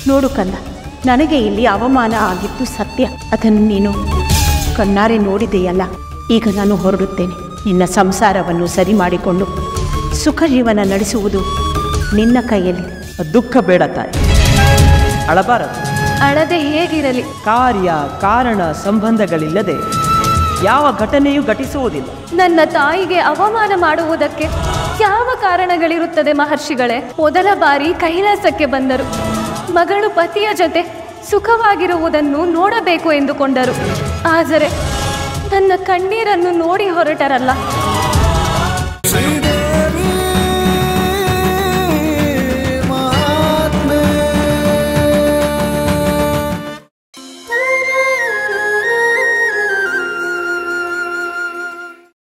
ನೋಡು ಕಂದ ನನಗೆ ಇಲ್ಲಿ ಅವಮಾನ ಆಗಿತ್ತು ಸತ್ಯ ಅದನ್ನು ನೀನು ಕಣ್ಣಾರೆ ನೋಡಿದೆಯಲ್ಲ ಈಗ ನಾನು ಹೊರಡುತ್ತೇನೆ ನಿನ್ನ ಸಂಸಾರವನ್ನು ಸರಿ ಮಾಡಿಕೊಂಡು ಸುಖ ಜೀವನ ನಡೆಸುವುದು ನಿನ್ನ ಕೈಯಲ್ಲಿದೆ ದುಃಖ ಬೇಡ ತಾಯಿ ಅಳಬಾರದು ಅಳದೆ ಹೇಗಿರಲಿ ಕಾರ್ಯ ಕಾರಣ ಸಂಬಂಧಗಳಿಲ್ಲದೆ ಯಾವ ಘಟನೆಯೂ ಘಟಿಸುವುದಿಲ್ಲ ನನ್ನ ತಾಯಿಗೆ ಅವಮಾನ ಮಾಡುವುದಕ್ಕೆ ಯಾವ ಕಾರಣಗಳಿರುತ್ತದೆ ಮಹರ್ಷಿಗಳೇ ಮೊದಲ ಬಾರಿ ಕೈಲಾಸಕ್ಕೆ ಬಂದರು ಮಗಳು ಪತಿಯ ಜೊತೆ ಸುಖವಾಗಿರುವುದನ್ನು ನೋಡಬೇಕು ಎಂದುಕೊಂಡರು ಆದರೆ ನನ್ನ ಕಣ್ಣೀರನ್ನು ನೋಡಿ ಹೊರಟರಲ್ಲ